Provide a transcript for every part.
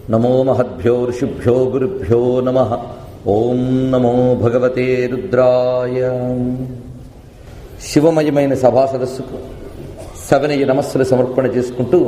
నమో మహద్భ్యో ఋషిభ్యో గురుభ్యో నమ ఓం నమో భగవతే రుద్రాయ శివమయమైన సభా సదస్సుకు సవినయ నమస్సులు సమర్పణ చేసుకుంటూ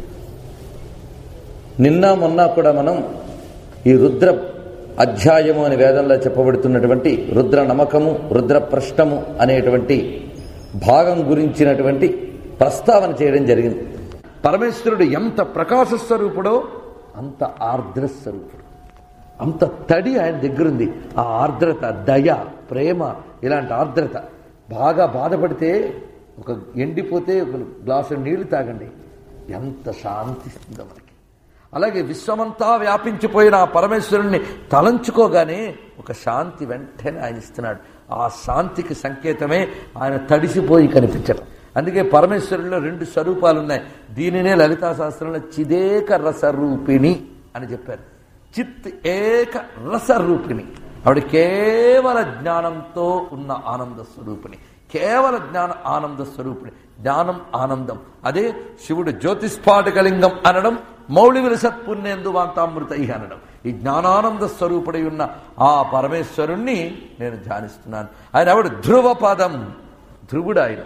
నిన్న మొన్న కూడా మనం ఈ రుద్ర అధ్యాయము అనే వేదంలో చెప్పబడుతున్నటువంటి రుద్ర నమకము రుద్ర ప్రశ్నము అనేటువంటి భాగం గురించినటువంటి ప్రస్తావన చేయడం జరిగింది పరమేశ్వరుడు ఎంత ప్రకాశ స్వరూపుడో అంత ఆర్ద్ర స్వరూపుడు అంత తడి ఆయన దగ్గరుంది ఆ ఆర్ద్రత దయ ప్రేమ ఇలాంటి ఆర్ద్రత బాగా బాధపడితే ఒక ఎండిపోతే ఒక గ్లాసు నీళ్లు తాగండి ఎంత శాంతిస్తుందో మనకి అలాగే విశ్వమంతా వ్యాపించిపోయిన ఆ పరమేశ్వరుణ్ణి తలంచుకోగానే ఒక శాంతి వెంటనే ఆయన ఇస్తున్నాడు ఆ శాంతికి సంకేతమే ఆయన తడిసిపోయి కనిపించడం అందుకే పరమేశ్వరుల్లో రెండు స్వరూపాలు ఉన్నాయి దీనినే లలితా శాస్త్రంలో చిదేక రసరూపిణి అని చెప్పారు చిత్ ఏక రసరూపిణి ఆవిడ కేవల జ్ఞానంతో ఉన్న ఆనంద స్వరూపిణి కేవల జ్ఞాన ఆనంద స్వరూపిణి జ్ఞానం ఆనందం అదే శివుడు జ్యోతిస్ఫాటకలింగం అనడం మౌళి విలసత్పుణ్యేందు వాంతామృత అనడం ఈ జ్ఞానానంద స్వరూపుడై ఉన్న ఆ పరమేశ్వరుణ్ణి నేను ధ్యానిస్తున్నాను ఆయన ఎవడు ధ్రువ పదం ధ్రువుడు ఆయన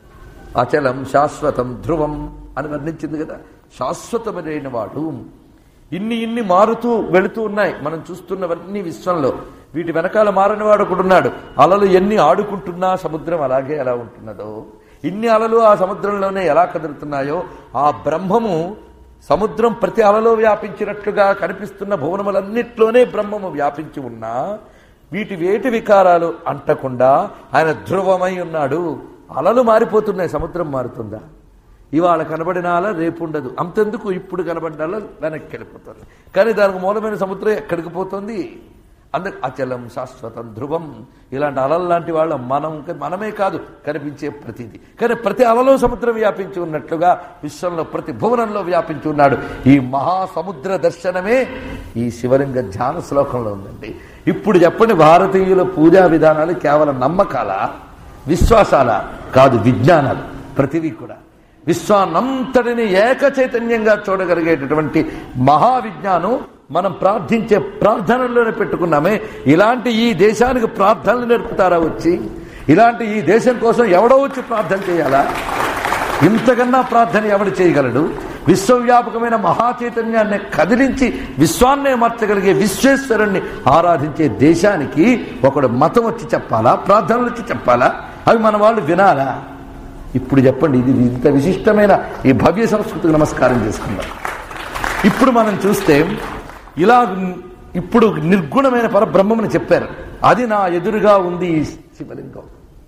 అచలం శాశ్వతం ధ్రువం అని వర్ణించింది కదా శాశ్వతమైన వాడు ఇన్ని ఇన్ని మారుతూ వెళుతూ ఉన్నాయి మనం చూస్తున్నవన్నీ విశ్వంలో వీటి వెనకాల మారని వాడు ఒకడున్నాడు అలలు ఎన్ని ఆడుకుంటున్నా సముద్రం అలాగే ఎలా ఉంటున్నదో ఇన్ని అలలు ఆ సముద్రంలోనే ఎలా కదులుతున్నాయో ఆ బ్రహ్మము సముద్రం ప్రతి అలలో వ్యాపించినట్లుగా కనిపిస్తున్న భువనములన్నిట్లోనే బ్రహ్మము వ్యాపించి ఉన్నా వీటి వేటి వికారాలు అంటకుండా ఆయన ధ్రువమై ఉన్నాడు అలలు మారిపోతున్నాయి సముద్రం మారుతుందా ఇవాళ కనబడిన అల రేపు ఉండదు అంతెందుకు ఇప్పుడు కనబడిన అల వెనక్కి వెళ్ళిపోతుంది కానీ దానికి మూలమైన సముద్రం ఎక్కడికి పోతుంది అందుకు అచలం శాశ్వతం ధ్రువం ఇలాంటి అలలు లాంటి వాళ్ళ మనం మనమే కాదు కనిపించే ప్రతిది కానీ ప్రతి అలలో సముద్రం వ్యాపించి ఉన్నట్లుగా విశ్వంలో ప్రతి భువనంలో వ్యాపించి ఉన్నాడు ఈ మహాసముద్ర దర్శనమే ఈ శివలింగ ధ్యాన శ్లోకంలో ఉందండి ఇప్పుడు చెప్పండి భారతీయుల పూజా విధానాలు కేవలం నమ్మకాల విశ్వాసాల కాదు విజ్ఞానాలు ప్రతిదీ కూడా విశ్వాన్నంతటిని ఏక చైతన్యంగా చూడగలిగేటటువంటి మహావిజ్ఞానం మనం ప్రార్థించే ప్రార్థనల్లోనే పెట్టుకున్నామే ఇలాంటి ఈ దేశానికి ప్రార్థనలు నేర్పుతారా వచ్చి ఇలాంటి ఈ దేశం కోసం ఎవడో వచ్చి ప్రార్థన చేయాలా ఇంతకన్నా ప్రార్థన ఎవడు చేయగలడు విశ్వవ్యాపకమైన మహాచైతన్యాన్ని కదిలించి విశ్వాన్నే మార్చగలిగే విశ్వేశ్వరుణ్ణి ఆరాధించే దేశానికి ఒకడు మతం వచ్చి చెప్పాలా ప్రార్థనలు వచ్చి చెప్పాలా అవి మన వాళ్ళు వినాలా ఇప్పుడు చెప్పండి ఇది ఇంత విశిష్టమైన ఈ భవ్య సంస్కృతికి నమస్కారం చేసుకుందాం ఇప్పుడు మనం చూస్తే ఇలా ఇప్పుడు నిర్గుణమైన పరబ్రహ్మని చెప్పారు అది నా ఎదురుగా ఉంది ఈ శివలింగం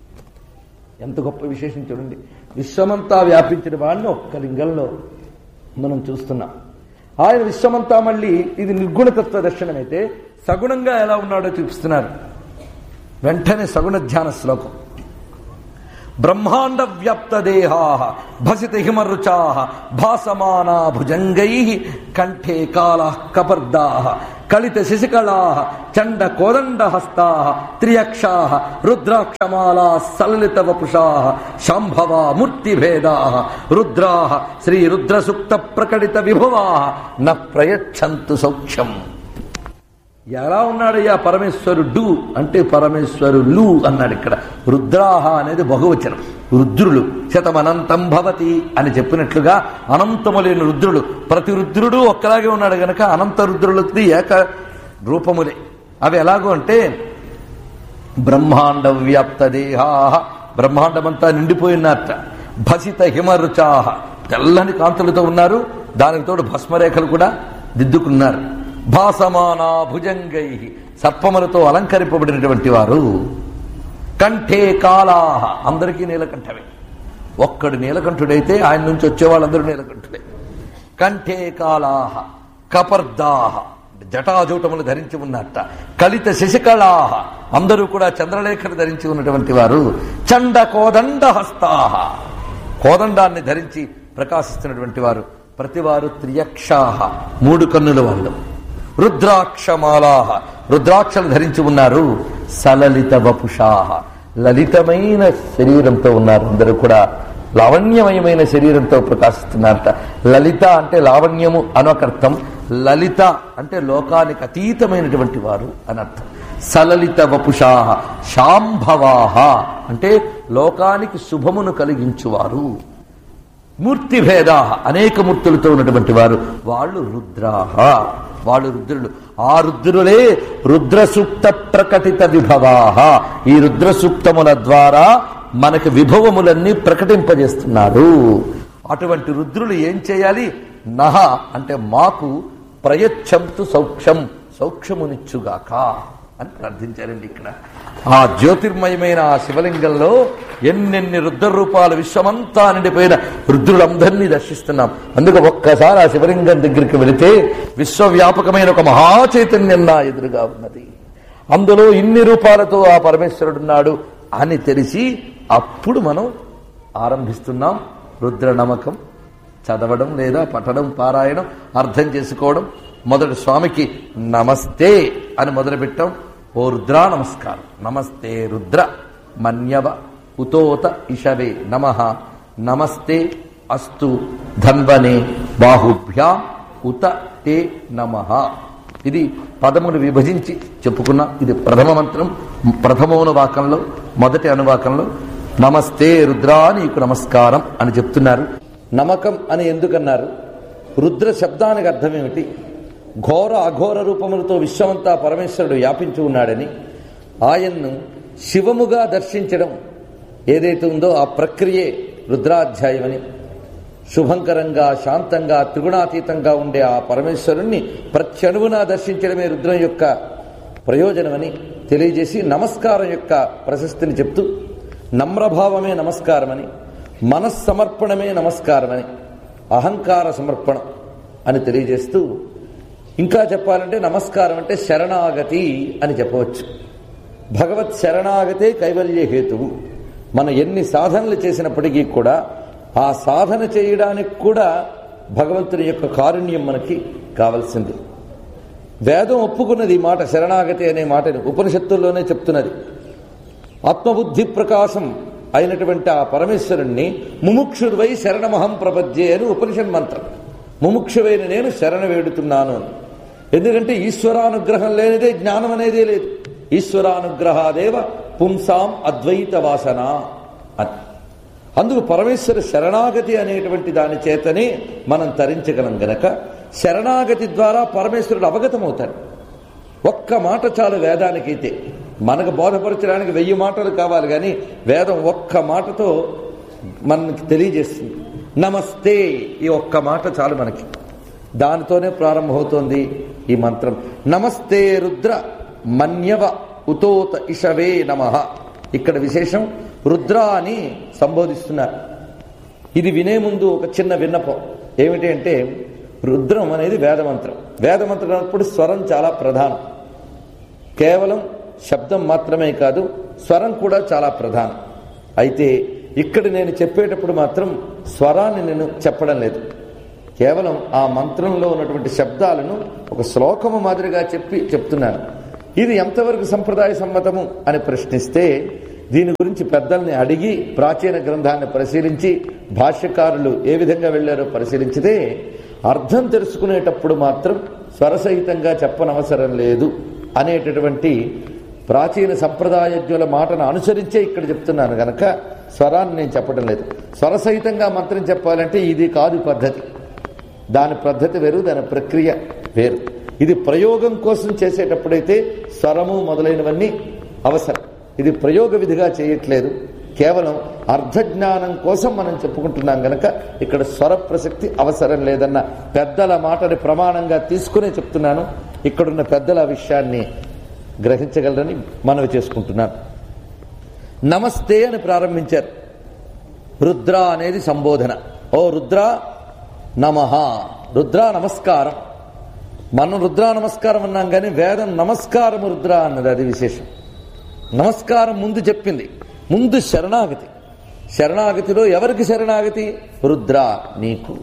ఎంత గొప్ప విశేషం చూడండి విశ్వమంతా వ్యాపించిన వాడిని ఒక్క లింగంలో మనం చూస్తున్నాం ఆయన విశ్వమంతా మళ్ళీ ఇది నిర్గుణతత్వ దర్శనం అయితే సగుణంగా ఎలా ఉన్నాడో చూపిస్తున్నారు వెంటనే సగుణ ధ్యాన శ్లోకం బ్రహ్మాండ వ్యాప్త దేహా భసిత హిమరుచా భాసమానా భుజంగై కంఠే కాళ కపర్దా కలిత శశికళా చండ కోదండ హస్తా త్రియక్షా రుద్రాక్షమాలా సలలిత వపుషా శాంభవ మూర్తిభేదా రుద్రా శ్రీ రుద్రసుక్త ప్రకటిత విభువా న ప్రయచ్చంతు సౌఖ్యం ఎలా ఉన్నాడయ్యా పరమేశ్వరుడు అంటే పరమేశ్వరులు అన్నాడు ఇక్కడ రుద్రాహ అనేది బహువచనం రుద్రులు శతమనంతం భవతి అని చెప్పినట్లుగా అనంతము లేని రుద్రులు ప్రతి రుద్రుడు ఒక్కలాగే ఉన్నాడు గనక అనంత రుద్రులకి ఏక రూపములే అవి ఎలాగో అంటే బ్రహ్మాండ వ్యాప్త దేహా బ్రహ్మాండమంతా నిండిపోయినట్ట భసిత హిమరుచాహ తెల్లని కాంతులతో ఉన్నారు దానికి తోడు భస్మరేఖలు కూడా దిద్దుకున్నారు భాసమానా భుజంగై సర్పములతో అలంకరింపబడినటువంటి వారు కంఠే కాలాహ అందరికీ నీలకంఠమే ఒక్కడు నీలకంఠుడైతే ఆయన నుంచి వచ్చే వాళ్ళందరూ నీలకంఠుడే కంఠే కాలాహ కపర్దాహ జటాజూటములు ధరించి ఉన్నట్ట కలిత శశికళాహ అందరూ కూడా చంద్రలేఖను ధరించి ఉన్నటువంటి వారు చండ కోదండ హస్తాహ కోదండాన్ని ధరించి ప్రకాశిస్తున్నటువంటి వారు ప్రతివారు త్రియక్షాహ మూడు కన్నుల వాళ్ళు రుద్రాక్షమాలాహ రుద్రాక్షలు ధరించి ఉన్నారు సలలిత వపుషాహ లలితమైన శరీరంతో ఉన్నారు అందరూ కూడా లావణ్యమయమైన శరీరంతో ప్రకాశిస్తున్నారట లలిత అంటే లావణ్యము అనొకర్థం లలిత అంటే లోకానికి అతీతమైనటువంటి వారు అని అర్థం సలలిత వపుషాహ శాంభవాహ అంటే లోకానికి శుభమును కలిగించువారు మూర్తి భేదా అనేక మూర్తులతో ఉన్నటువంటి వారు వాళ్ళు రుద్రాహ వాళ్ళు రుద్రులు ఆ రుద్రులే రుద్ర సూక్త ప్రకటిత విభవాహ ఈ రుద్ర సూక్తముల ద్వారా మనకు విభవములన్నీ ప్రకటింపజేస్తున్నాడు అటువంటి రుద్రులు ఏం చేయాలి నహ అంటే మాకు ప్రయచ్చంతు సౌఖ్యం సౌఖ్యమునిచ్చుగాక అని ప్రార్థించారండి ఇక్కడ ఆ జ్యోతిర్మయమైన ఆ శివలింగంలో ఎన్నెన్ని రుద్ర రూపాలు విశ్వమంతా నిండిపోయిన రుద్రులందరినీ దర్శిస్తున్నాం అందుకు ఒక్కసారి ఆ శివలింగం దగ్గరికి వెళితే విశ్వవ్యాపకమైన ఒక మహాచైతన్యం నా ఎదురుగా ఉన్నది అందులో ఇన్ని రూపాలతో ఆ పరమేశ్వరుడున్నాడు అని తెలిసి అప్పుడు మనం ఆరంభిస్తున్నాం రుద్ర నమ్మకం చదవడం లేదా పఠడం పారాయణం అర్థం చేసుకోవడం మొదటి స్వామికి నమస్తే అని మొదలుపెట్టాం ఓ రుద్రా నమస్కారం నమస్తే రుద్ర మన్యవ ఉతోత ఇషవే నమ నమస్తే అస్తు ధన్వనే బాహుభ్యా ఉత తే నమ ఇది పదమును విభజించి చెప్పుకున్నాం ఇది ప్రథమ మంత్రం ప్రథమోనువాకంలో మొదటి అనువాకంలో నమస్తే రుద్రా నీకు నమస్కారం అని చెప్తున్నారు నమకం అని ఎందుకన్నారు రుద్ర శబ్దానికి అర్థం ఏమిటి ఘోర అఘోర రూపములతో విశ్వమంతా పరమేశ్వరుడు వ్యాపించి ఉన్నాడని ఆయన్ను శివముగా దర్శించడం ఏదైతే ఉందో ఆ ప్రక్రియే రుద్రాధ్యాయమని శుభంకరంగా శాంతంగా త్రిగుణాతీతంగా ఉండే ఆ పరమేశ్వరుణ్ణి ప్రత్యణువునా దర్శించడమే రుద్రం యొక్క ప్రయోజనమని తెలియజేసి నమస్కారం యొక్క ప్రశస్తిని చెప్తూ నమ్రభావమే నమస్కారమని మనస్సమర్పణమే నమస్కారమని అహంకార సమర్పణం అని తెలియజేస్తూ ఇంకా చెప్పాలంటే నమస్కారం అంటే శరణాగతి అని చెప్పవచ్చు భగవత్ శరణాగతే కైవల్య హేతువు మనం ఎన్ని సాధనలు చేసినప్పటికీ కూడా ఆ సాధన చేయడానికి కూడా భగవంతుని యొక్క కారుణ్యం మనకి కావలసింది వేదం ఒప్పుకున్నది ఈ మాట శరణాగతి అనే మాటని ఉపనిషత్తుల్లోనే చెప్తున్నది ఆత్మబుద్ధి ప్రకాశం అయినటువంటి ఆ పరమేశ్వరుణ్ణి ముముక్షుర్వై శరణమహం ప్రపద్యే అని ఉపనిషత్ మంత్రం ముముక్షువైన నేను శరణ వేడుతున్నాను అని ఎందుకంటే ఈశ్వరానుగ్రహం లేనిదే జ్ఞానం అనేదే లేదు ఈశ్వరానుగ్రహాదేవ పుంసాం అద్వైత వాసన అని అందుకు పరమేశ్వర శరణాగతి అనేటువంటి దాని చేతనే మనం తరించగలం గనక శరణాగతి ద్వారా పరమేశ్వరుడు అవగతమవుతాడు ఒక్క మాట చాలు వేదానికైతే మనకు బోధపరచడానికి వెయ్యి మాటలు కావాలి కానీ వేదం ఒక్క మాటతో మనకి తెలియజేస్తుంది నమస్తే ఈ ఒక్క మాట చాలు మనకి దానితోనే ప్రారంభమవుతోంది ఈ మంత్రం నమస్తే రుద్ర మన్యవ ఉతోత ఇషవే నమ ఇక్కడ విశేషం రుద్ర అని సంబోధిస్తున్నారు ఇది వినే ముందు ఒక చిన్న విన్నపం ఏమిటి అంటే రుద్రం అనేది వేదమంత్రం వేదమంత్రం అన్నప్పుడు స్వరం చాలా ప్రధానం కేవలం శబ్దం మాత్రమే కాదు స్వరం కూడా చాలా ప్రధానం అయితే ఇక్కడ నేను చెప్పేటప్పుడు మాత్రం స్వరాన్ని నేను చెప్పడం లేదు కేవలం ఆ మంత్రంలో ఉన్నటువంటి శబ్దాలను ఒక శ్లోకము మాదిరిగా చెప్పి చెప్తున్నాను ఇది ఎంతవరకు సంప్రదాయ సమ్మతము అని ప్రశ్నిస్తే దీని గురించి పెద్దల్ని అడిగి ప్రాచీన గ్రంథాన్ని పరిశీలించి భాష్యకారులు ఏ విధంగా వెళ్ళారో పరిశీలించితే అర్థం తెలుసుకునేటప్పుడు మాత్రం స్వరసహితంగా చెప్పనవసరం లేదు అనేటటువంటి ప్రాచీన సంప్రదాయజ్ఞుల మాటను అనుసరించే ఇక్కడ చెప్తున్నాను గనక స్వరాన్ని నేను చెప్పడం లేదు స్వరసహితంగా మంత్రం చెప్పాలంటే ఇది కాదు పద్ధతి దాని పద్ధతి వేరు దాని ప్రక్రియ వేరు ఇది ప్రయోగం కోసం చేసేటప్పుడైతే స్వరము మొదలైనవన్నీ అవసరం ఇది ప్రయోగ విధిగా చేయట్లేదు కేవలం అర్ధజ్ఞానం కోసం మనం చెప్పుకుంటున్నాం గనక ఇక్కడ స్వర ప్రసక్తి అవసరం లేదన్న పెద్దల మాటని ప్రమాణంగా తీసుకునే చెప్తున్నాను ఇక్కడున్న పెద్దల విషయాన్ని గ్రహించగలరని మనవి చేసుకుంటున్నాను నమస్తే అని ప్రారంభించారు రుద్ర అనేది సంబోధన ఓ రుద్ర నమ రుద్ర నమస్కారం మనం రుద్ర నమస్కారం అన్నాం కానీ వేదం నమస్కారం రుద్ర అన్నది అది విశేషం నమస్కారం ముందు చెప్పింది ముందు శరణాగతి శరణాగతిలో ఎవరికి శరణాగతి రుద్ర నీకు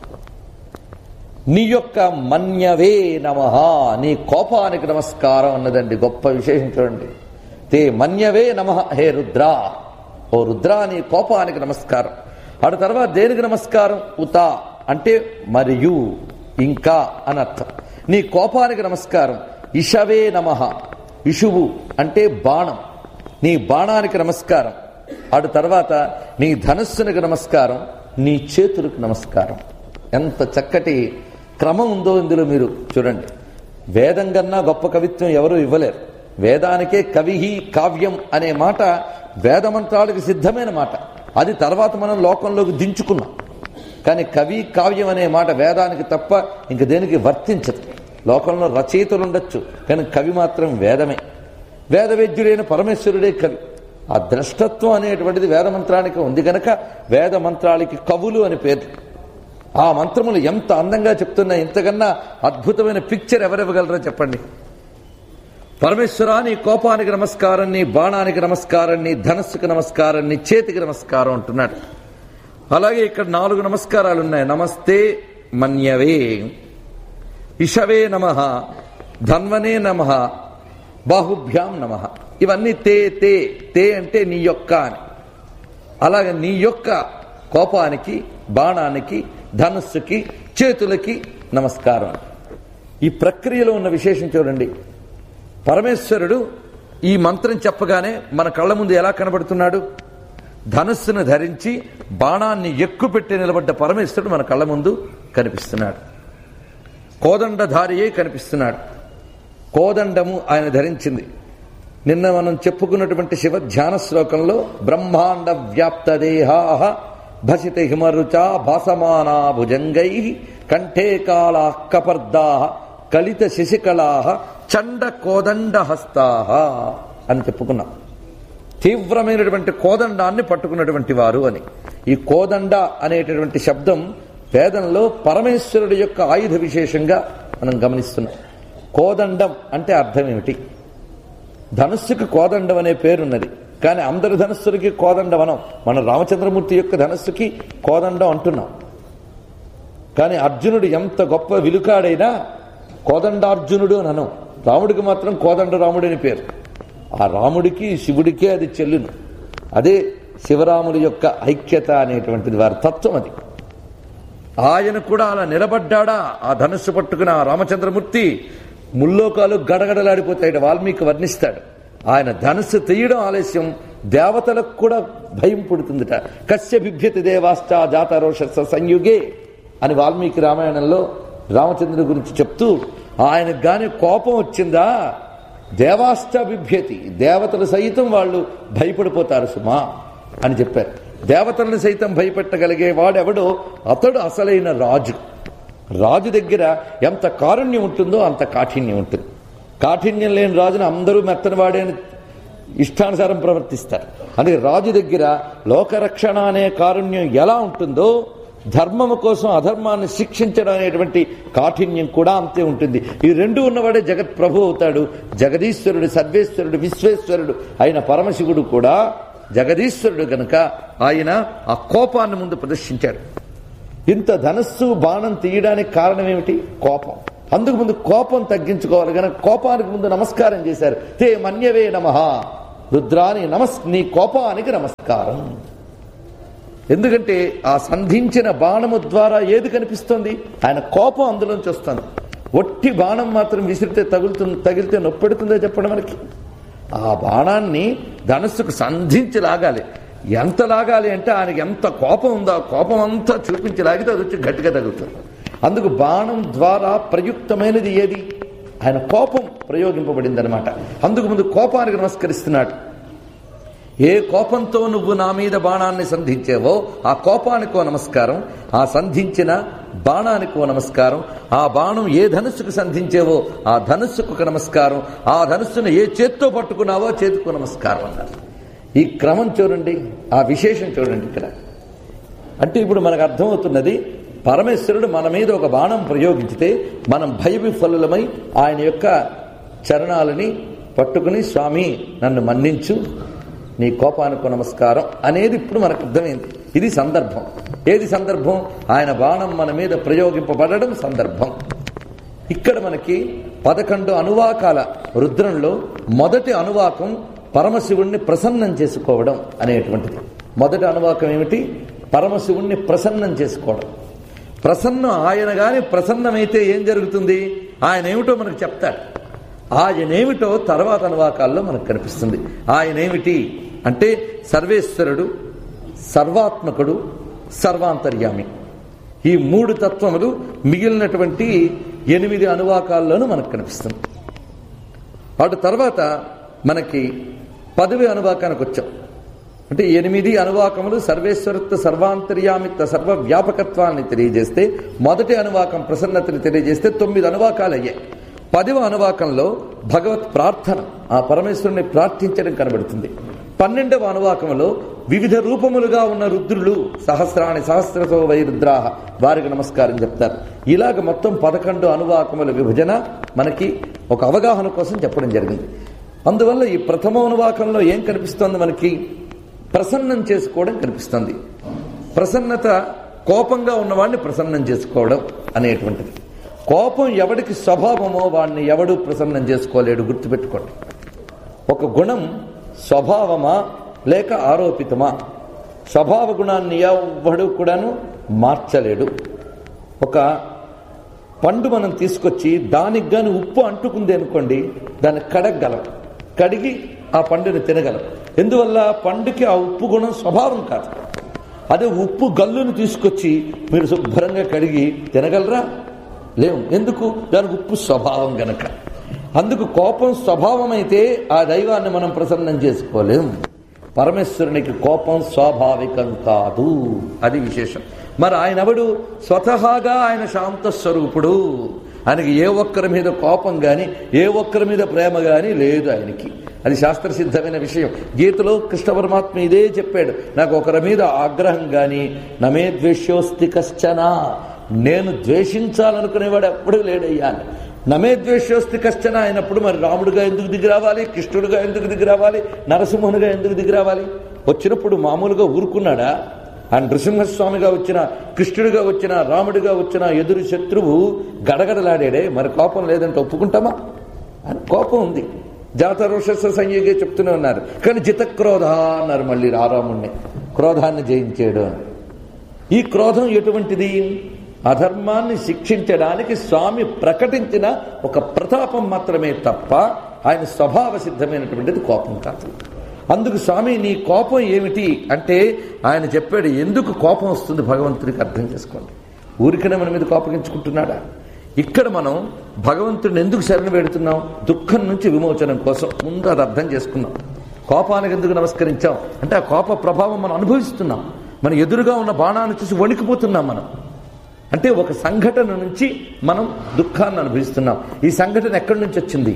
నీ యొక్క మన్యవే నమ నీ కోపానికి నమస్కారం అన్నదండి గొప్ప విశేషం చూడండి తే మన్యవే నమ హే రుద్ర ఓ రుద్ర నీ కోపానికి నమస్కారం ఆడ తర్వాత దేనికి నమస్కారం ఉత అంటే మరియు ఇంకా అని అర్థం నీ కోపానికి నమస్కారం ఇషవే నమ ఇషువు అంటే బాణం నీ బాణానికి నమస్కారం ఆడు తర్వాత నీ ధనస్సునికి నమస్కారం నీ చేతులకు నమస్కారం ఎంత చక్కటి క్రమం ఉందో ఇందులో మీరు చూడండి వేదం కన్నా గొప్ప కవిత్వం ఎవరు ఇవ్వలేరు వేదానికే కవిహి కావ్యం అనే మాట వేదమంత్రాలకు సిద్ధమైన మాట అది తర్వాత మనం లోకంలోకి దించుకున్నాం కానీ కవి కావ్యం అనే మాట వేదానికి తప్ప ఇంక దేనికి వర్తించదు లోకంలో రచయితలు ఉండొచ్చు కానీ కవి మాత్రం వేదమే వేదవేద్యుడైన పరమేశ్వరుడే కవి ఆ ద్రష్టత్వం అనేటువంటిది వేదమంత్రానికి ఉంది గనక వేదమంత్రాలకి కవులు అని పేరు ఆ మంత్రములు ఎంత అందంగా చెప్తున్నా ఇంతకన్నా అద్భుతమైన పిక్చర్ ఎవరివ్వగలరో చెప్పండి పరమేశ్వరా నీ కోపానికి నమస్కారం నీ బాణానికి నమస్కారం నీ ధనస్సుకి నమస్కారం నీ చేతికి నమస్కారం అంటున్నాడు అలాగే ఇక్కడ నాలుగు నమస్కారాలు ఉన్నాయి నమస్తే మన్యవే ఇషవే నమ ధన్వనే నమ బాహుభ్యాం నమ ఇవన్నీ తే తే తే అంటే నీ యొక్క అని అలాగే నీ యొక్క కోపానికి బాణానికి ధనుస్సుకి చేతులకి నమస్కారం ఈ ప్రక్రియలో ఉన్న విశేషం చూడండి పరమేశ్వరుడు ఈ మంత్రం చెప్పగానే మన కళ్ళ ముందు ఎలా కనబడుతున్నాడు ధనుస్సును ధరించి బాణాన్ని ఎక్కుపెట్టి నిలబడ్డ పరమేశ్వరుడు మన కళ్ళ ముందు కనిపిస్తున్నాడు కోదండధారియే కనిపిస్తున్నాడు కోదండము ఆయన ధరించింది నిన్న మనం చెప్పుకున్నటువంటి శివ ధ్యాన శ్లోకంలో బ్రహ్మాండ వ్యాప్త దేహా భసిత హిమరుచ భాసమానా భుజంగై కంఠే కాళా కపర్దా కలిత శశికళా చండ కోదండ హస్తా అని చెప్పుకున్నాం తీవ్రమైనటువంటి కోదండాన్ని పట్టుకున్నటువంటి వారు అని ఈ కోదండ అనేటటువంటి శబ్దం వేదంలో పరమేశ్వరుడి యొక్క ఆయుధ విశేషంగా మనం గమనిస్తున్నాం కోదండం అంటే అర్థం ఏమిటి ధనుస్సుకి కోదండం అనే పేరున్నది కానీ అందరి ధనుస్సులకి కోదండం అనం మన రామచంద్రమూర్తి యొక్క ధనస్సుకి కోదండం అంటున్నాం కానీ అర్జునుడు ఎంత గొప్ప విలుకాడైనా కోదండార్జునుడు అని అనం రాముడికి మాత్రం కోదండ రాముడు అని పేరు ఆ రాముడికి శివుడికే అది చెల్లును అదే శివరాముడి యొక్క ఐక్యత అనేటువంటిది వారి తత్వం అది ఆయన కూడా అలా నిలబడ్డాడా ఆ ధనుస్సు పట్టుకున్న ఆ రామచంద్రమూర్తి ముల్లోకాలు గడగడలాడిపోతాయట వాల్మీకి వర్ణిస్తాడు ఆయన ధనుస్సు తీయడం ఆలస్యం దేవతలకు కూడా భయం పుడుతుందిట కశ్య బిభ్యతి దేవాశ్చ జాతరోషస్స సంయుగే అని వాల్మీకి రామాయణంలో రామచంద్రుడి గురించి చెప్తూ ఆయనకు గాని కోపం వచ్చిందా దేవాశ్చ బిభ్యతి దేవతలు సైతం వాళ్ళు భయపడిపోతారు సుమా అని చెప్పారు దేవతలను సైతం భయపెట్టగలిగే వాడెవడో అతడు అసలైన రాజు రాజు దగ్గర ఎంత కారుణ్యం ఉంటుందో అంత కాఠిన్యం ఉంటుంది కాఠిన్యం లేని రాజును అందరూ మెత్తని వాడే అని ఇష్టానుసారం ప్రవర్తిస్తారు అందుకే రాజు దగ్గర లోకరక్షణ అనే కారుణ్యం ఎలా ఉంటుందో ధర్మము కోసం అధర్మాన్ని శిక్షించడం అనేటువంటి కాఠిన్యం కూడా అంతే ఉంటుంది ఈ రెండు ఉన్నవాడే జగత్ ప్రభు అవుతాడు జగదీశ్వరుడు సర్వేశ్వరుడు విశ్వేశ్వరుడు అయిన పరమశివుడు కూడా జగదీశ్వరుడు గనుక ఆయన ఆ కోపాన్ని ముందు ప్రదర్శించాడు ఇంత ధనస్సు బాణం తీయడానికి కారణం ఏమిటి కోపం అందుకు ముందు కోపం తగ్గించుకోవాలి కనుక కోపానికి ముందు నమస్కారం చేశారు తే మన్యవే నమ రుద్రాని నమస్ నీ కోపానికి నమస్కారం ఎందుకంటే ఆ సంధించిన బాణము ద్వారా ఏది కనిపిస్తుంది ఆయన కోపం అందులోంచి వస్తుంది ఒట్టి బాణం మాత్రం విసిరితే తగులుతుంది తగిలితే నొప్పెడుతుందో చెప్పడం మనకి ఆ బాణాన్ని ధనస్సుకు సంధించి లాగాలి ఎంత లాగాలి అంటే ఆయనకి ఎంత కోపం ఉందో ఆ కోపం అంతా చూపించి లాగితే అది వచ్చి గట్టిగా తగులుతుంది అందుకు బాణం ద్వారా ప్రయుక్తమైనది ఏది ఆయన కోపం ప్రయోగింపబడింది అనమాట అందుకు ముందు కోపానికి నమస్కరిస్తున్నాడు ఏ కోపంతో నువ్వు నా మీద బాణాన్ని సంధించావో ఆ కోపానికో నమస్కారం ఆ సంధించిన బాణానికో నమస్కారం ఆ బాణం ఏ ధనుస్సుకు సంధించావో ఆ ధనుస్సుకు ఒక నమస్కారం ఆ ధనుస్సును ఏ చేత్తో పట్టుకున్నావో చేతికో నమస్కారం అన్నారు ఈ క్రమం చూడండి ఆ విశేషం చూడండి ఇక్కడ అంటే ఇప్పుడు మనకు అర్థమవుతున్నది పరమేశ్వరుడు మన మీద ఒక బాణం ప్రయోగించితే మనం భయవిఫలులమై ఆయన యొక్క చరణాలని పట్టుకుని స్వామి నన్ను మన్నించు నీ కోపానికి నమస్కారం అనేది ఇప్పుడు మనకు అర్థమైంది ఇది సందర్భం ఏది సందర్భం ఆయన బాణం మన మీద ప్రయోగింపబడడం సందర్భం ఇక్కడ మనకి పదకొండు అనువాకాల రుద్రంలో మొదటి అనువాకం పరమశివుణ్ణి ప్రసన్నం చేసుకోవడం అనేటువంటిది మొదటి అనువాకం ఏమిటి పరమశివుణ్ణి ప్రసన్నం చేసుకోవడం ప్రసన్నం ఆయన గాని ప్రసన్నమైతే ఏం జరుగుతుంది ఆయన ఏమిటో మనకు చెప్తాడు ఆయనేమిటో తర్వాత అనువాకాల్లో మనకు కనిపిస్తుంది ఆయనేమిటి అంటే సర్వేశ్వరుడు సర్వాత్మకుడు సర్వాంతర్యామి ఈ మూడు తత్వములు మిగిలినటువంటి ఎనిమిది అనువాకాల్లోనూ మనకు కనిపిస్తుంది వాటి తర్వాత మనకి పదవి అనువాకానికి వచ్చాం అంటే ఎనిమిది అనువాకములు సర్వేశ్వరత్వ సర్వాంతర్యామిత్వ సర్వ వ్యాపకత్వాన్ని తెలియజేస్తే మొదటి అనువాకం ప్రసన్నతని తెలియజేస్తే తొమ్మిది అనువాకాలు అయ్యాయి పదవ అనువాకంలో భగవత్ ప్రార్థన ఆ పరమేశ్వరుని ప్రార్థించడం కనబడుతుంది పన్నెండవ అనువాకంలో వివిధ రూపములుగా ఉన్న రుద్రులు సహస్రాణి సహస్రతో వై రుద్రాహ వారికి నమస్కారం చెప్తారు ఇలాగ మొత్తం పదకొండు అనువాకముల విభజన మనకి ఒక అవగాహన కోసం చెప్పడం జరిగింది అందువల్ల ఈ ప్రథమ అనువాకంలో ఏం కనిపిస్తోంది మనకి ప్రసన్నం చేసుకోవడం కనిపిస్తుంది ప్రసన్నత కోపంగా ఉన్నవాడిని ప్రసన్నం చేసుకోవడం అనేటువంటిది కోపం ఎవడికి స్వభావమో వాడిని ఎవడు ప్రసన్నం చేసుకోలేడు గుర్తుపెట్టుకోండి ఒక గుణం స్వభావమా లేక ఆరోపితమా స్వభావ గుణాన్ని ఎవడు కూడాను మార్చలేడు ఒక పండు మనం తీసుకొచ్చి దానికి గాని ఉప్పు అంటుకుంది అనుకోండి దాన్ని కడగలం కడిగి ఆ పండుని తినగలం ఎందువల్ల పండుకి ఆ ఉప్పు గుణం స్వభావం కాదు అదే ఉప్పు గల్లును తీసుకొచ్చి మీరు శుభ్రంగా కడిగి తినగలరా లేవు ఎందుకు దానికి ఉప్పు స్వభావం గనక అందుకు కోపం స్వభావం అయితే ఆ దైవాన్ని మనం ప్రసన్నం చేసుకోలేం పరమేశ్వరునికి కోపం స్వాభావికం కాదు అది విశేషం మరి ఆయన ఎవడు స్వతహాగా ఆయన శాంత స్వరూపుడు ఆయనకి ఏ ఒక్కరి మీద కోపం గాని ఏ ఒక్కరి మీద ప్రేమ గాని లేదు ఆయనకి అది శాస్త్రసిద్ధమైన విషయం గీతలో కృష్ణ పరమాత్మ ఇదే చెప్పాడు నాకు ఒకరి మీద ఆగ్రహం గాని నమే ద్వేషోస్తి కశ్చన నేను ద్వేషించాలనుకునేవాడు ఎప్పుడు లేడయ్యా అని. నమే ద్వేషోస్తి కష్టన అయినప్పుడు మరి రాముడుగా ఎందుకు దిగి రావాలి కృష్ణుడుగా ఎందుకు దిగి రావాలి నరసింహునిగా ఎందుకు దిగి రావాలి వచ్చినప్పుడు మామూలుగా ఊరుకున్నాడా ఆ నృసింహస్వామిగా వచ్చిన కృష్ణుడిగా వచ్చిన రాముడిగా వచ్చిన ఎదురు శత్రువు గడగడలాడాడే మరి కోపం లేదంటే ఒప్పుకుంటామా అని కోపం ఉంది జాత రోషస్వ సంయోగే చెప్తూనే ఉన్నారు కానీ జితక్రోధ అన్నారు మళ్ళీ రారాముణ్ణి క్రోధాన్ని జయించాడు అని ఈ క్రోధం ఎటువంటిది అధర్మాన్ని శిక్షించడానికి స్వామి ప్రకటించిన ఒక ప్రతాపం మాత్రమే తప్ప ఆయన స్వభావ సిద్ధమైనటువంటిది కోపం కాదు అందుకు స్వామి నీ కోపం ఏమిటి అంటే ఆయన చెప్పాడు ఎందుకు కోపం వస్తుంది భగవంతుడికి అర్థం చేసుకోండి ఊరికనే మన మీద కోపగించుకుంటున్నాడా ఇక్కడ మనం భగవంతుడిని ఎందుకు శరణ పెడుతున్నాం దుఃఖం నుంచి విమోచనం కోసం ముందు అది అర్థం చేసుకున్నాం కోపానికి ఎందుకు నమస్కరించాం అంటే ఆ కోప ప్రభావం మనం అనుభవిస్తున్నాం మన ఎదురుగా ఉన్న బాణాన్ని చూసి వణికిపోతున్నాం మనం అంటే ఒక సంఘటన నుంచి మనం దుఃఖాన్ని అనుభవిస్తున్నాం ఈ సంఘటన ఎక్కడి నుంచి వచ్చింది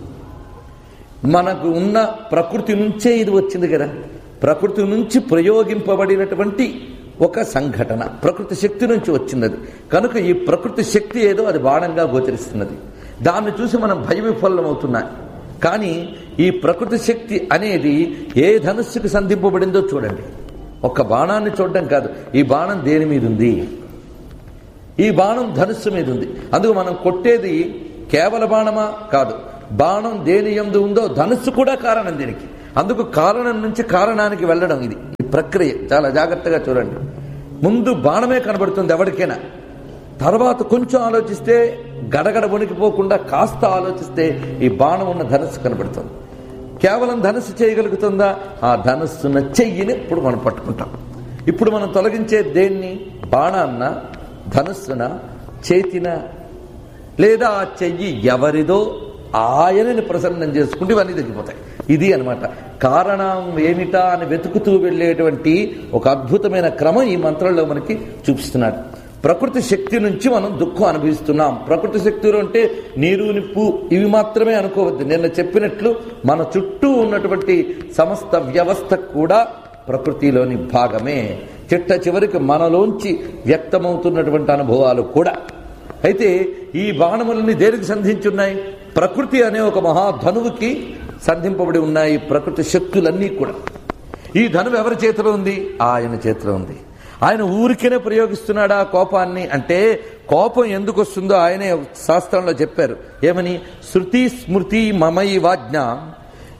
మనకు ఉన్న ప్రకృతి నుంచే ఇది వచ్చింది కదా ప్రకృతి నుంచి ప్రయోగింపబడినటువంటి ఒక సంఘటన ప్రకృతి శక్తి నుంచి వచ్చినది కనుక ఈ ప్రకృతి శక్తి ఏదో అది బాణంగా గోచరిస్తున్నది దాన్ని చూసి మనం భయవిఫలం అవుతున్నాం కానీ ఈ ప్రకృతి శక్తి అనేది ఏ ధనుస్సుకు సంధింపబడిందో చూడండి ఒక బాణాన్ని చూడడం కాదు ఈ బాణం దేని మీద ఉంది ఈ బాణం ధనుస్సు మీద ఉంది అందుకు మనం కొట్టేది కేవల బాణమా కాదు బాణం దేని ఎందు ఉందో ధనుస్సు కూడా కారణం దీనికి అందుకు కారణం నుంచి కారణానికి వెళ్ళడం ఇది ఈ ప్రక్రియ చాలా జాగ్రత్తగా చూడండి ముందు బాణమే కనబడుతుంది ఎవరికైనా తర్వాత కొంచెం ఆలోచిస్తే గడగడ వణికిపోకుండా కాస్త ఆలోచిస్తే ఈ బాణం ఉన్న ధనుస్సు కనబడుతుంది కేవలం ధనుస్సు చేయగలుగుతుందా ఆ ధనుస్సున్న చెయ్యిని ఇప్పుడు మనం పట్టుకుంటాం ఇప్పుడు మనం తొలగించే దేన్ని బాణాన్న ధనుస్సున చేతిన లేదా ఆ చెయ్యి ఎవరిదో ఆయనని ప్రసన్నం చేసుకుంటే ఇవన్నీ తగ్గిపోతాయి ఇది అన్నమాట కారణం ఏమిటా అని వెతుకుతూ వెళ్ళేటువంటి ఒక అద్భుతమైన క్రమం ఈ మంత్రంలో మనకి చూపిస్తున్నాడు ప్రకృతి శక్తి నుంచి మనం దుఃఖం అనుభవిస్తున్నాం ప్రకృతి శక్తులు అంటే నీరు నిప్పు ఇవి మాత్రమే అనుకోవద్దు నిన్న చెప్పినట్లు మన చుట్టూ ఉన్నటువంటి సమస్త వ్యవస్థ కూడా ప్రకృతిలోని భాగమే చిట్ట చివరికి మనలోంచి వ్యక్తమవుతున్నటువంటి అనుభవాలు కూడా అయితే ఈ బాణములని దేనికి సంధించున్నాయి ప్రకృతి అనే ఒక మహాధనువుకి సంధింపబడి ఉన్నాయి ప్రకృతి శక్తులన్నీ కూడా ఈ ధనువు ఎవరి చేతిలో ఉంది ఆయన చేతిలో ఉంది ఆయన ఊరికేనే ప్రయోగిస్తున్నాడా కోపాన్ని అంటే కోపం ఎందుకు వస్తుందో ఆయనే శాస్త్రంలో చెప్పారు ఏమని శృతి స్మృతి మమై వాజ్ఞ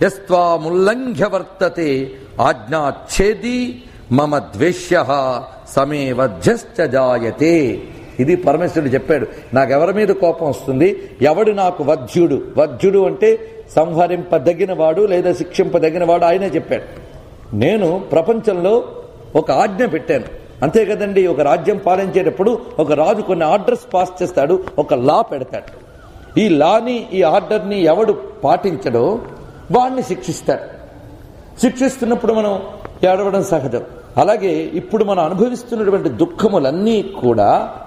యస్త్వాముల్లంఘ్య వర్తతే ఆజ్ఞాచ్ఛేది మమ ద్వేష్య సమే వధ్యశ్చ జాయతే ఇది పరమేశ్వరుడు చెప్పాడు నాకెవరి మీద కోపం వస్తుంది ఎవడు నాకు వధ్యుడు వధ్యుడు అంటే సంహరింపదగిన వాడు లేదా శిక్షింపదగిన వాడు ఆయనే చెప్పాడు నేను ప్రపంచంలో ఒక ఆజ్ఞ పెట్టాను అంతే కదండి ఒక రాజ్యం పాలించేటప్పుడు ఒక రాజు కొన్ని ఆర్డర్స్ పాస్ చేస్తాడు ఒక లా పెడతాడు ఈ లాని ఈ ఆర్డర్ని ఎవడు పాటించడో వాడిని శిక్షిస్తాడు శిక్షిస్తున్నప్పుడు మనం ఏడవడం సహజం అలాగే ఇప్పుడు మనం అనుభవిస్తున్నటువంటి దుఃఖములన్నీ కూడా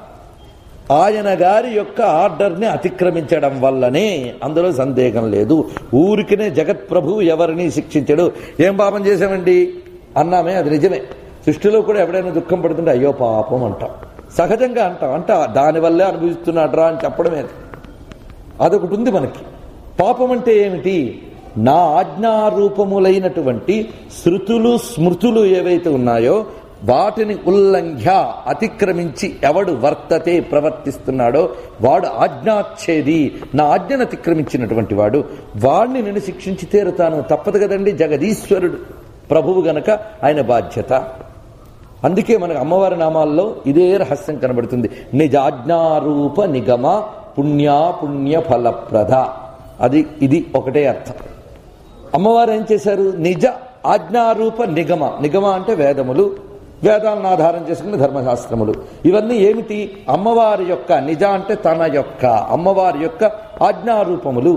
ఆయన గారి యొక్క ఆర్డర్ని అతిక్రమించడం వల్లనే అందులో సందేహం లేదు ఊరికినే జగత్ ప్రభు ఎవరిని శిక్షించడు ఏం పాపం చేశామండి అన్నామే అది నిజమే సృష్టిలో కూడా ఎవడైనా దుఃఖం పడుతుంటే అయ్యో పాపం అంటాం సహజంగా అంటాం అంట దానివల్లే అనుభవిస్తున్నాడ్రా అని చెప్పడమే అది. అదొకటి ఉంది మనకి పాపం అంటే ఏమిటి నా ఆజ్ఞారూపములైనటువంటి శృతులు స్మృతులు ఏవైతే ఉన్నాయో వాటిని ఉల్లంఘ్య అతిక్రమించి ఎవడు వర్తతే ప్రవర్తిస్తున్నాడో వాడు ఆజ్ఞాచ్ఛేది నా ఆజ్ఞను అతిక్రమించినటువంటి వాడు వాడిని నేను శిక్షించి తీరుతాను తప్పదు కదండి జగదీశ్వరుడు ప్రభువు గనక ఆయన బాధ్యత అందుకే మనకు అమ్మవారి నామాల్లో ఇదే రహస్యం కనబడుతుంది నిజాజ్ఞారూప నిగమ పుణ్యా పుణ్య ఫలప్రద అది ఇది ఒకటే అర్థం అమ్మవారు ఏం చేశారు నిజ ఆజ్ఞారూప నిగమ నిగమ అంటే వేదములు వేదాలను ఆధారం చేసుకున్న ధర్మశాస్త్రములు ఇవన్నీ ఏమిటి అమ్మవారి యొక్క నిజ అంటే తన యొక్క అమ్మవారి యొక్క ఆజ్ఞారూపములు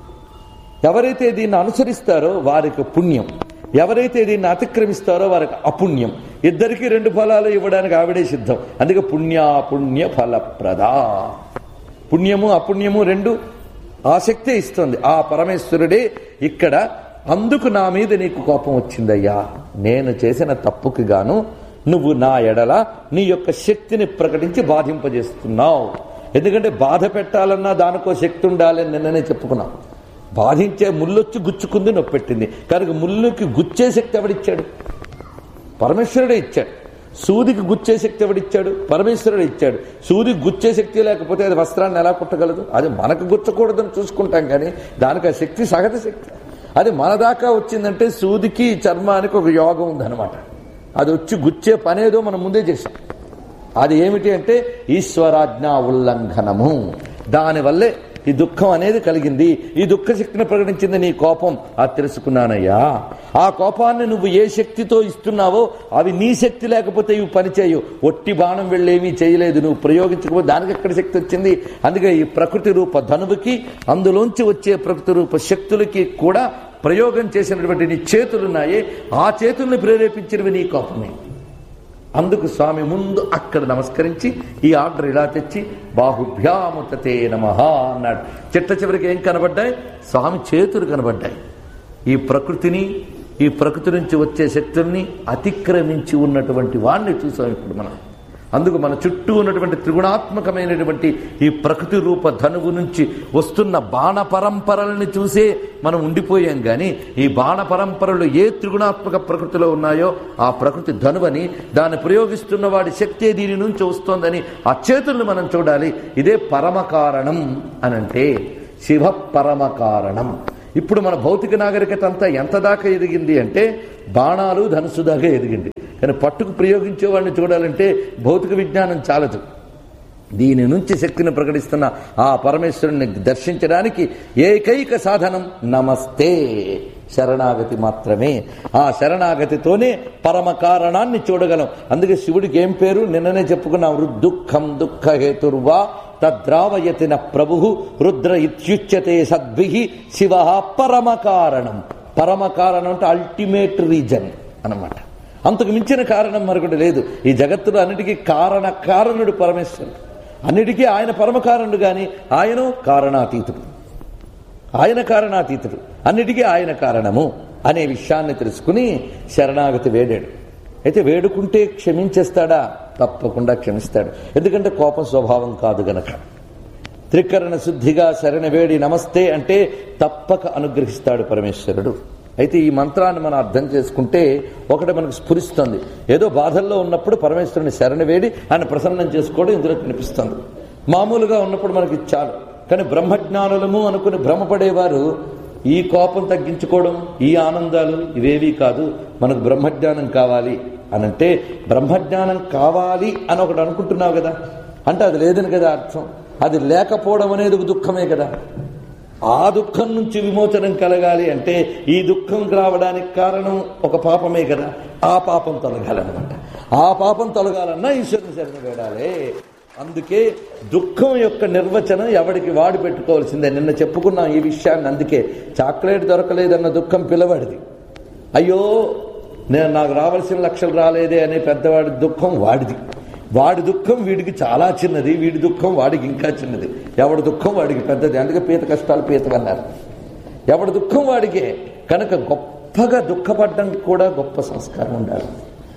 ఎవరైతే దీన్ని అనుసరిస్తారో వారికి పుణ్యం ఎవరైతే దీన్ని అతిక్రమిస్తారో వారికి అపుణ్యం ఇద్దరికి రెండు ఫలాలు ఇవ్వడానికి ఆవిడే సిద్ధం అందుకే పుణ్యాపుణ్య ఫలప్రద పుణ్యము అపుణ్యము రెండు ఆసక్తే ఇస్తుంది ఆ పరమేశ్వరుడే ఇక్కడ అందుకు నా మీద నీకు కోపం వచ్చిందయ్యా నేను చేసిన తప్పుకి గాను నువ్వు నా ఎడల నీ యొక్క శక్తిని ప్రకటించి బాధింపజేస్తున్నావు ఎందుకంటే బాధ పెట్టాలన్నా దానికో శక్తి ఉండాలని నిన్ననే చెప్పుకున్నాం బాధించే ముళ్ళొచ్చి గుచ్చుకుంది నొప్పెట్టింది కనుక ముళ్ళుకి గుచ్చే శక్తి ఎవడిచ్చాడు పరమేశ్వరుడే ఇచ్చాడు సూదికి గుచ్చే శక్తి ఎవడిచ్చాడు పరమేశ్వరుడు ఇచ్చాడు సూదికి గుచ్చే శక్తి లేకపోతే అది వస్త్రాన్ని ఎలా కుట్టగలదు అది మనకు గుచ్చకూడదని చూసుకుంటాం కానీ దానికి ఆ శక్తి సహజ శక్తి అది మన దాకా వచ్చిందంటే సూదికి చర్మానికి ఒక యోగం ఉందన్నమాట అది వచ్చి గుచ్చే పనేదో మనం ముందే చేసాం అది ఏమిటి అంటే ఈశ్వరాజ్ఞ ఉల్లంఘనము దానివల్లే ఈ దుఃఖం అనేది కలిగింది ఈ దుఃఖ శక్తిని ప్రకటించింది నీ కోపం అది తెలుసుకున్నానయ్యా ఆ కోపాన్ని నువ్వు ఏ శక్తితో ఇస్తున్నావో అవి నీ శక్తి లేకపోతే ఇవి పనిచేయవు ఒట్టి బాణం వెళ్ళేమీ చేయలేదు నువ్వు ప్రయోగించకపోతే దానికి ఎక్కడ శక్తి వచ్చింది అందుకే ఈ ప్రకృతి రూప ధనువుకి అందులోంచి వచ్చే ప్రకృతి రూప శక్తులకి కూడా ప్రయోగం చేసినటువంటి నీ చేతులున్నాయే ఆ చేతుల్ని ప్రేరేపించినవి నీ కోపమే అందుకు స్వామి ముందు అక్కడ నమస్కరించి ఈ ఆర్డర్ ఇలా తెచ్చి బాహుభ్యాముతతే నమ అన్నాడు చిట్ట చివరికి ఏం కనబడ్డాయి స్వామి చేతులు కనబడ్డాయి ఈ ప్రకృతిని ఈ ప్రకృతి నుంచి వచ్చే శక్తుల్ని అతిక్రమించి ఉన్నటువంటి వాణ్ణి చూసాం ఇప్పుడు మనం అందుకు మన చుట్టూ ఉన్నటువంటి త్రిగుణాత్మకమైనటువంటి ఈ ప్రకృతి రూప ధనువు నుంచి వస్తున్న బాణ పరంపరల్ని చూసే మనం ఉండిపోయాం కానీ ఈ బాణ పరంపరలు ఏ త్రిగుణాత్మక ప్రకృతిలో ఉన్నాయో ఆ ప్రకృతి ధనువని దాన్ని ప్రయోగిస్తున్న వాడి శక్తి దీని నుంచి వస్తోందని ఆ చేతుల్ని మనం చూడాలి ఇదే పరమ కారణం అనంటే శివ పరమ కారణం ఇప్పుడు మన భౌతిక నాగరికత అంతా ఎంత దాకా ఎదిగింది అంటే బాణాలు ధనుసు దాకా ఎదిగింది కానీ పట్టుకు ప్రయోగించే వాడిని చూడాలంటే భౌతిక విజ్ఞానం చాలదు దీని నుంచి శక్తిని ప్రకటిస్తున్న ఆ పరమేశ్వరుని దర్శించడానికి ఏకైక సాధనం నమస్తే శరణాగతి మాత్రమే ఆ శరణాగతితోనే పరమ కారణాన్ని చూడగలం అందుకే శివుడికి ఏం పేరు నిన్ననే చెప్పుకున్నాం రుద్దుఃఖం దుఃఖ హేతుర్వా తద్రావయతిన ప్రభు రుద్ర ఇత్యుచ్యతే సద్భి శివ పరమ కారణం పరమ కారణం అంటే అల్టిమేట్ రీజన్ అన్నమాట అంతకు మించిన కారణం మరొకటి లేదు ఈ జగత్తులో అన్నిటికీ కారణ కారణుడు పరమేశ్వరుడు అన్నిటికీ ఆయన పరమకారణుడు గాని ఆయన కారణాతీతుడు ఆయన కారణాతీతుడు అన్నిటికీ ఆయన కారణము అనే విషయాన్ని తెలుసుకుని శరణాగతి వేడాడు అయితే వేడుకుంటే క్షమించేస్తాడా తప్పకుండా క్షమిస్తాడు ఎందుకంటే కోపం స్వభావం కాదు గనక త్రికరణ శుద్ధిగా శరణ వేడి నమస్తే అంటే తప్పక అనుగ్రహిస్తాడు పరమేశ్వరుడు అయితే ఈ మంత్రాన్ని మనం అర్థం చేసుకుంటే ఒకటి మనకు స్ఫురిస్తుంది ఏదో బాధల్లో ఉన్నప్పుడు పరమేశ్వరుని శరణ వేడి ఆయన ప్రసన్నం చేసుకోవడం ఇందులో కనిపిస్తుంది మామూలుగా ఉన్నప్పుడు మనకి చాలు కానీ బ్రహ్మజ్ఞానులము అనుకుని భ్రమపడేవారు ఈ కోపం తగ్గించుకోవడం ఈ ఆనందాలు ఇవేవీ కాదు మనకు బ్రహ్మజ్ఞానం కావాలి అనంటే బ్రహ్మజ్ఞానం కావాలి అని ఒకటి అనుకుంటున్నావు కదా అంటే అది లేదని కదా అర్థం అది లేకపోవడం అనేది ఒక దుఃఖమే కదా ఆ దుఃఖం నుంచి విమోచనం కలగాలి అంటే ఈ దుఃఖం రావడానికి కారణం ఒక పాపమే కదా ఆ పాపం తొలగాలన్నమాట ఆ పాపం తొలగాలన్నా ఈశ్వరుని శరణ వేడాలే అందుకే దుఃఖం యొక్క నిర్వచనం ఎవడికి వాడు పెట్టుకోవాల్సిందే నిన్న చెప్పుకున్నాం ఈ విషయాన్ని అందుకే చాక్లెట్ దొరకలేదన్న దుఃఖం పిల్లవాడిది అయ్యో నేను నాకు రావాల్సిన లక్షలు రాలేదే అనే పెద్దవాడి దుఃఖం వాడిది వాడి దుఃఖం వీడికి చాలా చిన్నది వీడి దుఃఖం వాడికి ఇంకా చిన్నది ఎవడి దుఃఖం వాడికి పెద్దది అందుకే పీత కష్టాలు పీతవన్నారు ఎవడి దుఃఖం వాడికే కనుక గొప్పగా దుఃఖపడ్డం కూడా గొప్ప సంస్కారం ఉండాలి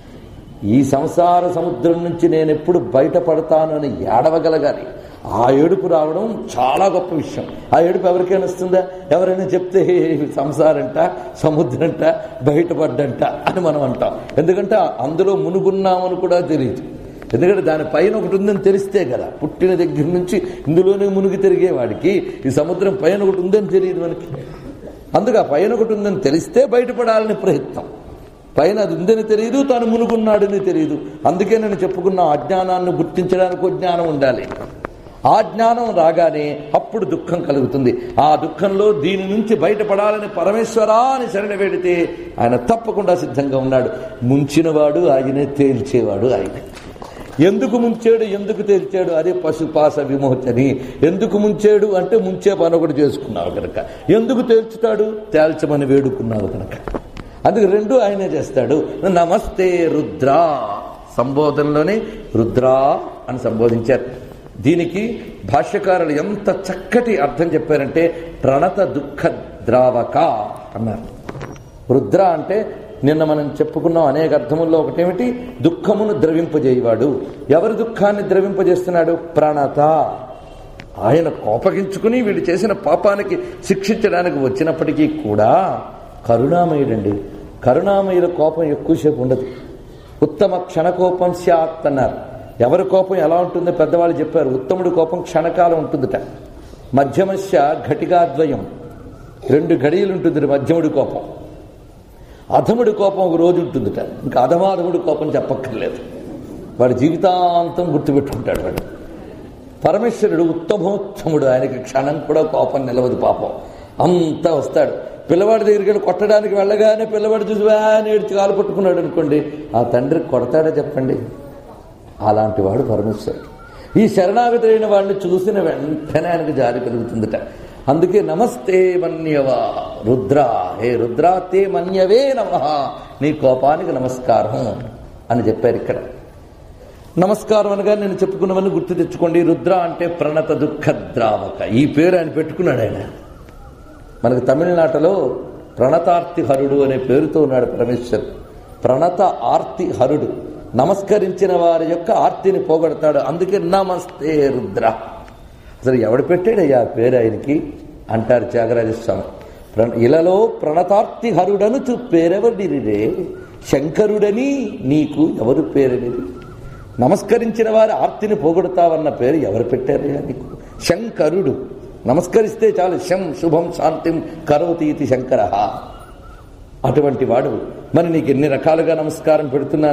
ఈ సంసార సముద్రం నుంచి నేను ఎప్పుడు బయటపడతాను అని ఏడవగలగాలి ఆ ఏడుపు రావడం చాలా గొప్ప విషయం ఆ ఏడుపు ఎవరికైనా వస్తుందా ఎవరైనా చెప్తే సంసారంట సముద్రంట బయటపడ్డంట అని మనం అంటాం ఎందుకంటే అందులో మునుగున్నామని కూడా తెలియదు ఎందుకంటే దాని పైన ఒకటి ఉందని తెలిస్తే కదా పుట్టిన దగ్గర నుంచి ఇందులోనే మునిగి తిరిగేవాడికి ఈ సముద్రం పైన ఒకటి ఉందని తెలియదు మనకి అందుకు ఆ పైన ఒకటి ఉందని తెలిస్తే బయటపడాలని ప్రయత్నం పైన అది ఉందని తెలియదు తాను మునుగున్నాడని తెలియదు అందుకే నేను చెప్పుకున్న అజ్ఞానాన్ని గుర్తించడానికి ఒక జ్ఞానం ఉండాలి ఆ జ్ఞానం రాగానే అప్పుడు దుఃఖం కలుగుతుంది ఆ దుఃఖంలో దీని నుంచి బయటపడాలని పరమేశ్వరా అని శరణ వేడితే ఆయన తప్పకుండా సిద్ధంగా ఉన్నాడు ముంచినవాడు ఆయనే తేల్చేవాడు ఆయనే ఎందుకు ముంచాడు ఎందుకు తేల్చాడు అదే పశుపాస విమోచని ఎందుకు ముంచాడు అంటే ముంచే పని ఒకటి చేసుకున్నావు కనుక ఎందుకు తేల్చుతాడు తేల్చమని వేడుకున్నావు కనుక అందుకు రెండు ఆయనే చేస్తాడు నమస్తే రుద్ర సంబోధనలోనే రుద్రా అని సంబోధించారు దీనికి భాష్యకారులు ఎంత చక్కటి అర్థం చెప్పారంటే ప్రణత దుఃఖ ద్రావక అన్నారు రుద్ర అంటే నిన్న మనం చెప్పుకున్నాం అనేక అర్థముల్లో ఒకటేమిటి దుఃఖమును ద్రవింపజేయవాడు ఎవరి దుఃఖాన్ని ద్రవింపజేస్తున్నాడు ప్రణత ఆయన కోపగించుకుని వీడు చేసిన పాపానికి శిక్షించడానికి వచ్చినప్పటికీ కూడా కరుణామయుడండి కరుణామయుల కోపం ఎక్కువసేపు ఉండదు ఉత్తమ క్షణకోపం స్యాత్ అన్నారు ఎవరి కోపం ఎలా ఉంటుందో పెద్దవాళ్ళు చెప్పారు ఉత్తముడి కోపం క్షణకాలం ఉంటుందిట మధ్యమస్య ఘటికాద్వయం రెండు గడియలు ఉంటుంది మధ్యముడి కోపం అధముడి కోపం ఒక రోజు ఉంటుందిట ఇంకా అధమాధముడి కోపం చెప్పక్కర్లేదు వాడి జీవితాంతం గుర్తుపెట్టుకుంటాడు వాడు పరమేశ్వరుడు ఉత్తమోత్తముడు ఆయనకి క్షణం కూడా కోపం నిలవదు పాపం అంతా వస్తాడు పిల్లవాడి దగ్గరికి కొట్టడానికి వెళ్ళగానే పిల్లవాడు చూసి అని ఏడ్చి కాలు పట్టుకున్నాడు అనుకోండి ఆ తండ్రికి కొడతాడా చెప్పండి అలాంటి వాడు పరమేశ్వరుడు ఈ శరణాగతులైన వాడిని చూసిన వెంటనే ఆయనకు జారి కలుగుతుందట అందుకే నమస్తే మన్యవా రుద్ర హే రుద్ర తే మన్యవే నమ నీ కోపానికి నమస్కారం అని చెప్పారు ఇక్కడ నమస్కారం అనగా నేను చెప్పుకున్నవన్నీ గుర్తు తెచ్చుకోండి రుద్ర అంటే ప్రణత దుఃఖ ద్రావక ఈ పేరు ఆయన పెట్టుకున్నాడు ఆయన మనకు తమిళనాటలో ప్రణతార్తి హరుడు అనే పేరుతో ఉన్నాడు పరమేశ్వర్ ప్రణత ఆర్తి హరుడు నమస్కరించిన వారి యొక్క ఆర్తిని పోగొడతాడు అందుకే నమస్తే రుద్ర అసలు ఎవడు పెట్టాడయ్యా పేరు ఆయనకి అంటారు త్యాగరాజస్వామి ప్ర ఇలలో ప్రణతార్తి హరుడను చూ పేరెవరిరే శంకరుడని నీకు ఎవరు పేరనిది నమస్కరించిన వారి ఆర్తిని పోగొడతావన్న పేరు ఎవరు పెట్టారయ్యా నీకు శంకరుడు నమస్కరిస్తే చాలు శం శుభం శాంతిం కరోతి ఇది శంకర అటువంటి వాడు మరి నీకు ఎన్ని రకాలుగా నమస్కారం పెడుతున్నాను